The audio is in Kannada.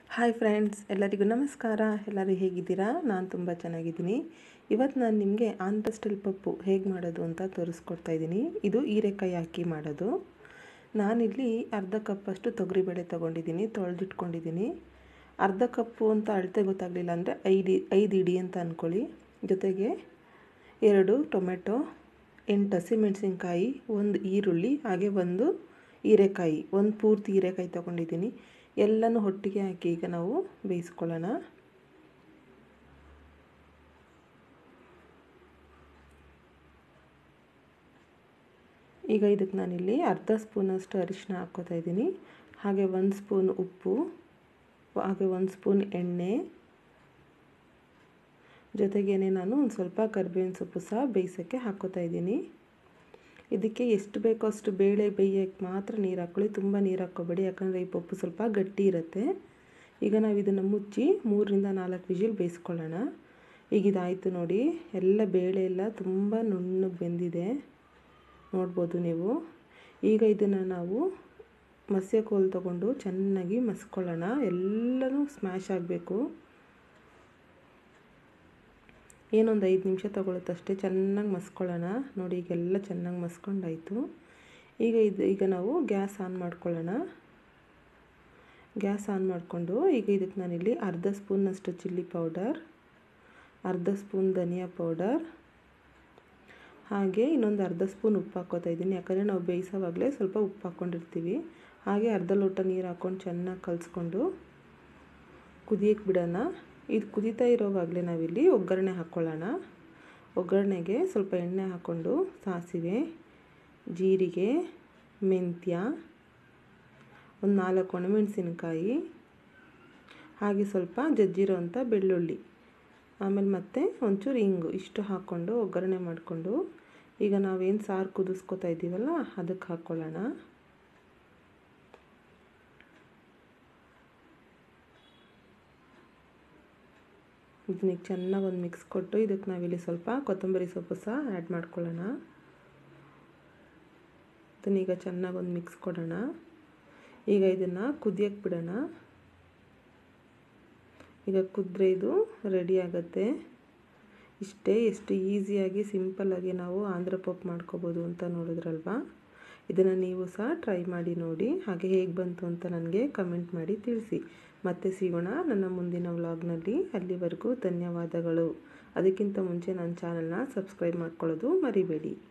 ಹಾಯ್ ಫ್ರೆಂಡ್ಸ್ ಎಲ್ಲರಿಗೂ ನಮಸ್ಕಾರ ಎಲ್ಲರೂ ಹೇಗಿದ್ದೀರಾ ನಾನು ತುಂಬ ಚೆನ್ನಾಗಿದ್ದೀನಿ ಇವತ್ತು ನಾನು ನಿಮಗೆ ಆಂಧ್ರ ಸ್ಟೈಲ್ ಪಪ್ಪು ಹೇಗೆ ಮಾಡೋದು ಅಂತ ತೋರಿಸ್ಕೊಡ್ತಾ ಇದ್ದೀನಿ ಇದು ಹೀರೆಕಾಯಿ ಹಾಕಿ ಮಾಡೋದು ನಾನಿಲ್ಲಿ ಅರ್ಧ ಕಪ್ಪಷ್ಟು ತೊಗರಿಬೇಳೆ ತೊಗೊಂಡಿದ್ದೀನಿ ತೊಳೆದಿಟ್ಕೊಂಡಿದ್ದೀನಿ ಅರ್ಧ ಕಪ್ಪು ಅಂತ ಅಳತೆ ಗೊತ್ತಾಗಲಿಲ್ಲ ಅಂದರೆ ಐದು ಐದು ಇಡಿ ಅಂತ ಅಂದ್ಕೊಳ್ಳಿ ಜೊತೆಗೆ ಎರಡು ಟೊಮೆಟೊ ಎಂಟು ಹಸಿಮೆಣಸಿನ್ಕಾಯಿ ಒಂದು ಈರುಳ್ಳಿ ಹಾಗೆ ಒಂದು ಹೀರೆಕಾಯಿ ಒಂದು ಪೂರ್ತಿ ಹೀರೆಕಾಯಿ ತೊಗೊಂಡಿದ್ದೀನಿ ಎಲ್ಲನೂ ಒಟ್ಟಿಗೆ ಹಾಕಿ ಈಗ ನಾವು ಬೇಯಿಸ್ಕೊಳ್ಳೋಣ ಈಗ ಇದಕ್ಕೆ ನಾನಿಲ್ಲಿ ಅರ್ಧ ಸ್ಪೂನಷ್ಟು ಅರಿಶಿನ ಹಾಕ್ಕೋತಾ ಇದ್ದೀನಿ ಹಾಗೆ ಒಂದು ಸ್ಪೂನ್ ಉಪ್ಪು ಹಾಗೆ ಒಂದು ಸ್ಪೂನ್ ಎಣ್ಣೆ ಜೊತೆಗೇನೆ ನಾನು ಒಂದು ಸ್ವಲ್ಪ ಕರಿಬೇವಿನ ಸೊಪ್ಪು ಸಹ ಬೇಯಿಸೋಕ್ಕೆ ಹಾಕ್ಕೋತಾ ಇದ್ದೀನಿ ಇದಕ್ಕೆ ಎಷ್ಟು ಬೇಕೋ ಅಷ್ಟು ಬೇಳೆ ಬೇಯೋಕ್ಕೆ ಮಾತ್ರ ನೀರು ಹಾಕ್ಕೊಳ್ಳಿ ತುಂಬ ನೀರು ಹಾಕ್ಕೋಬೇಡಿ ಯಾಕಂದರೆ ಈ ಪಪ್ಪು ಸ್ವಲ್ಪ ಗಟ್ಟಿ ಇರುತ್ತೆ ಈಗ ನಾವು ಇದನ್ನು ಮುಚ್ಚಿ ಮೂರರಿಂದ ನಾಲ್ಕು ವಿಜಿಲ್ ಬೇಯಿಸ್ಕೊಳ್ಳೋಣ ಈಗ ಇದಾಯಿತು ನೋಡಿ ಎಲ್ಲ ಬೇಳೆ ಎಲ್ಲ ತುಂಬ ನುಣ್ಣಗೆ ಬೆಂದಿದೆ ನೋಡ್ಬೋದು ನೀವು ಈಗ ಇದನ್ನು ನಾವು ಮಸ್ಯ ಕೋಲು ತೊಗೊಂಡು ಚೆನ್ನಾಗಿ ಮಸ್ಕೊಳ್ಳೋಣ ಎಲ್ಲನೂ ಸ್ಮ್ಯಾಶ್ ಆಗಬೇಕು ಏನೊಂದು ಐದು ನಿಮಿಷ ತೊಗೊಳುತ್ತಷ್ಟೇ ಚೆನ್ನಾಗಿ ಮಸ್ಕೊಳ್ಳೋಣ ನೋಡಿ ಈಗೆಲ್ಲ ಚೆನ್ನಾಗಿ ಮಸ್ಕೊಂಡಾಯಿತು ಈಗ ಇದು ಈಗ ನಾವು ಗ್ಯಾಸ್ ಆನ್ ಮಾಡ್ಕೊಳ್ಳೋಣ ಗ್ಯಾಸ್ ಆನ್ ಮಾಡಿಕೊಂಡು ಈಗ ಇದಕ್ಕೆ ನಾನಿಲ್ಲಿ ಅರ್ಧ ಸ್ಪೂನಷ್ಟು ಚಿಲ್ಲಿ ಪೌಡರ್ ಅರ್ಧ ಸ್ಪೂನ್ ಧನಿಯಾ ಪೌಡರ್ ಹಾಗೆ ಇನ್ನೊಂದು ಅರ್ಧ ಸ್ಪೂನ್ ಉಪ್ಪು ಹಾಕ್ಕೋತಾ ಇದ್ದೀನಿ ಯಾಕಂದರೆ ನಾವು ಬೇಯಿಸೋವಾಗಲೇ ಸ್ವಲ್ಪ ಉಪ್ಪು ಹಾಕ್ಕೊಂಡಿರ್ತೀವಿ ಹಾಗೆ ಅರ್ಧ ಲೋಟ ನೀರು ಹಾಕ್ಕೊಂಡು ಚೆನ್ನಾಗಿ ಕಲಿಸ್ಕೊಂಡು ಕುದಿಯಕ್ಕೆ ಬಿಡೋಣ ಇದು ಕುದೀತಾ ಇರೋವಾಗಲೇ ನಾವಿಲ್ಲಿ ಒಗ್ಗರಣೆ ಹಾಕ್ಕೊಳ್ಳೋಣ ಒಗ್ಗರಣೆಗೆ ಸ್ವಲ್ಪ ಎಣ್ಣೆ ಹಾಕ್ಕೊಂಡು ಸಾಸಿವೆ ಜೀರಿಗೆ ಮೆಂತ್ಯ ಒಂದು ನಾಲ್ಕು ಒಣಮೆಣಸಿನ್ಕಾಯಿ ಹಾಗೆ ಸ್ವಲ್ಪ ಜಜ್ಜಿರೋ ಅಂಥ ಬೆಳ್ಳುಳ್ಳಿ ಆಮೇಲೆ ಮತ್ತೆ ಒಂಚೂರು ಹಿಂಗು ಇಷ್ಟು ಹಾಕ್ಕೊಂಡು ಒಗ್ಗರಣೆ ಮಾಡಿಕೊಂಡು ಈಗ ನಾವೇನು ಸಾರು ಕುದಿಸ್ಕೊತಾ ಇದ್ದೀವಲ್ಲ ಅದಕ್ಕೆ ಹಾಕ್ಕೊಳ್ಳೋಣ ಇದನ್ನ ಚೆನ್ನಾಗಿ ಒಂದು ಮಿಕ್ಸ್ ಕೊಟ್ಟು ಇದಕ್ಕೆ ನಾವಿಲ್ಲಿ ಸ್ವಲ್ಪ ಕೊತ್ತಂಬರಿ ಸೊಪ್ಪು ಸಹ ಆ್ಯಡ್ ಮಾಡ್ಕೊಳ್ಳೋಣ ಇದನ್ನೀಗ ಚೆನ್ನಾಗಿ ಒಂದು ಮಿಕ್ಸ್ ಕೊಡೋಣ ಈಗ ಇದನ್ನು ಕುದಿಯಕ್ಕೆ ಬಿಡೋಣ ಈಗ ಕುದ್ರೆ ಇದು ರೆಡಿ ಆಗುತ್ತೆ ಇಷ್ಟೇ ಎಷ್ಟು ಈಸಿಯಾಗಿ ಸಿಂಪಲ್ಲಾಗಿ ನಾವು ಆಂಧ್ರ ಪಪ್ ಮಾಡ್ಕೋಬೋದು ಅಂತ ನೋಡಿದ್ರಲ್ವಾ ಇದನ್ನು ನೀವು ಸಹ ಟ್ರೈ ಮಾಡಿ ನೋಡಿ ಹಾಗೆ ಹೇಗೆ ಬಂತು ಅಂತ ನನಗೆ ಕಮೆಂಟ್ ಮಾಡಿ ತಿಳಿಸಿ ಮತ್ತೆ ಸಿಗೋಣ ನನ್ನ ಮುಂದಿನ ವ್ಲಾಗ್ನಲ್ಲಿ ಅಲ್ಲಿವರೆಗೂ ಧನ್ಯವಾದಗಳು ಅದಕ್ಕಿಂತ ಮುಂಚೆ ನನ್ನ ಚಾನಲ್ನ ಸಬ್ಸ್ಕ್ರೈಬ್ ಮಾಡ್ಕೊಳ್ಳೋದು ಮರಿಬೇಡಿ